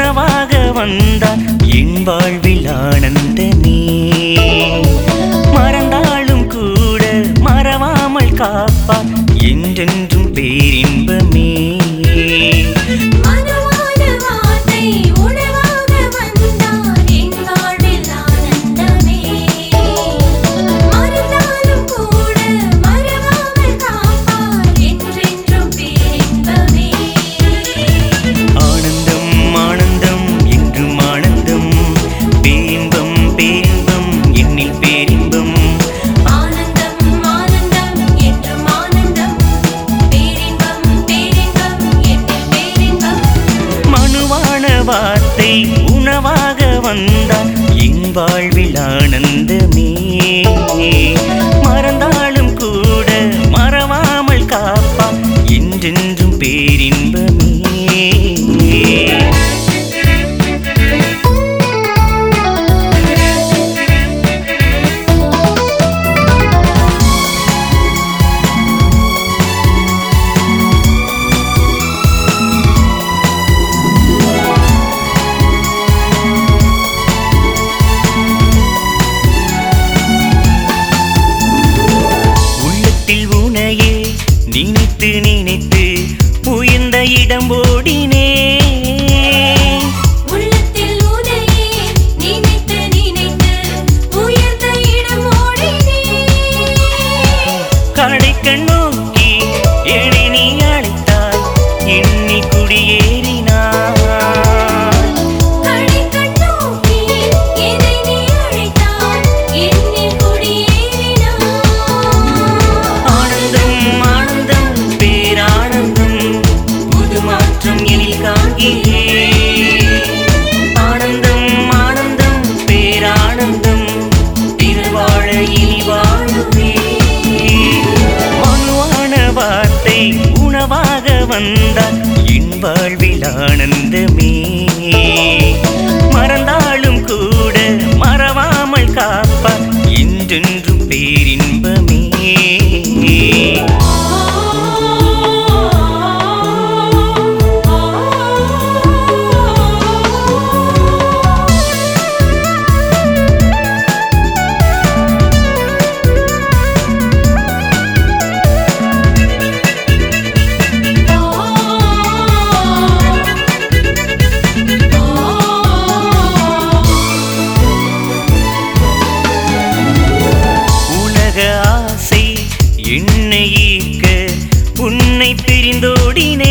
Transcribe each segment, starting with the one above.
உணவாக வந்தார் என் வாழ்வில் ஆனந்தமே மறந்தாலும் கூட மறவாமல் காப்பார் என்றென்றும் பேரின்பமே மனமான வார்த்தை உணவாக வந்தார் என் வாழ்வில் ஆனந்தமே மறந்தாலும் கூட மறவாமல் காப்பார் என்றென்றும் பேரின்பமே ஆனந்தம் ஆனந்தம் என்றும் ஆனந்தம் பேரின்பம் பேரின்பம் என்னில் பேரின்பம் ஆனந்தம் ஆனந்தம் என்றும் ஆனந்தம் பேரின்பம் பேரின்பம் என்னில் பேரின்பம் மனுவான வார்த்தை உணவாக வந்தார் என் வாழ்வில் ஆனந்தமே மறந்தாலும் கூட மறவாமல் காப்பா என்றென்றும் பேரின்பமே உள்ளத்தில் உனையே நினைத்து நினைத்து உயர்ந்த இடம் ஓடினே உள்ளத்தில் உனையே நினைத்து நினைத்து உயர்ந்த இடம் ஓடினேன் கடைக்கண் நோக்கி என்னை நீ அழைத்தாய் எண்ணி குடியேறினாய் கடைக்கண் நோக்கி என்னை நீ அழைத்தாய் என்னில் குடியேறினாய் ஆனந்தம் ஆனந்தம் பேரானந்தம் புது மாற்றம் எனில் காண்கிறேன் ஆனந்தம் ஆனந்தம் பேரானந்தம் திருவாழ இனி வாழுவே மனுவான வார்த்தை உணவாக வந்தால் என் வாழ்வில் ஆனந்தமே மறந்தாலும் கூட மறவாமல் காப்பார் என்றென்றும் பேரின்பமே உலக ஆசை என்னை ஈர்க்க உன்னை பிரிந்தோடினே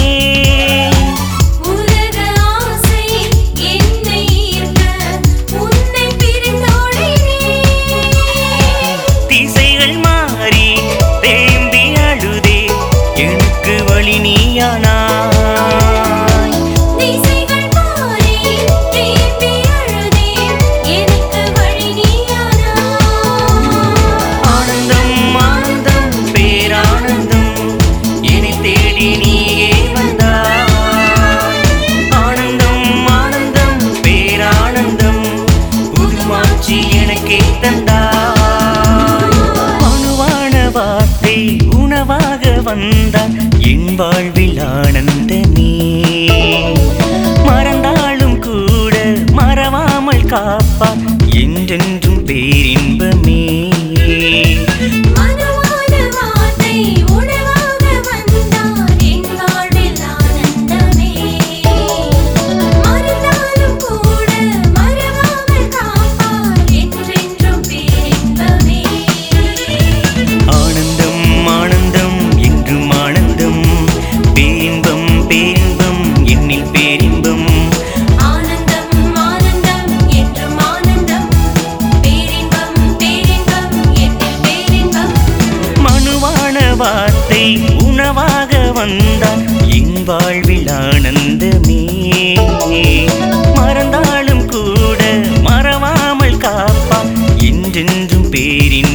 உலக ஆசை என்னை ஈர்க்க உன்னை பிரிந்தோடினேன் திசைகள் மாறி தேம்பி அழுதே எனக்கு வழி நீயானாய் திசைகள் மாறி தேம்பி அழுதேன் எனக்கு வழி நீயானாய் ஆனந்தம் ஆனந்தம் பேரானந்தம் என்னை தேடி நீயே வந்தாய் ஆனந்தம் ஆனந்தம் பேரானந்தம் புதுமாட்சி எனக்கே தந்தாய் அணுவான வார்த்தை உணவாக வந்தார் என் வாழ்வில் ஆனந்தமே மறந்தாலும் கூட மறவாமல் காப்பார் என்றென்றும் பேரின்பமே மனமான வார்த்தை உணவாக வந்தார் என் வாழ்வில் ஆனந்தமே மறந்தாலும் கூட மறவாமல் காப்பார் என்றென்றும் பேரின்பமே ஆனந்தம் ஆனந்தம் என்றும் ஆனந்தம் பேரின்பம் பேரின்பம் என்னில் பேரின்பம் ஆனந்தம் ஆனந்தம் என்றும் ஆனந்தம் பேரின்பம் பேரின்பம் என்னில் பேரின்பம் மனுவான வார்த்தை உணவாக வந்தார் என் வாழ்வில் ஆனந்தமே மறந்தாலும் கூட மறவாமல் காப்பா என்றென்றும் பேரின்பமே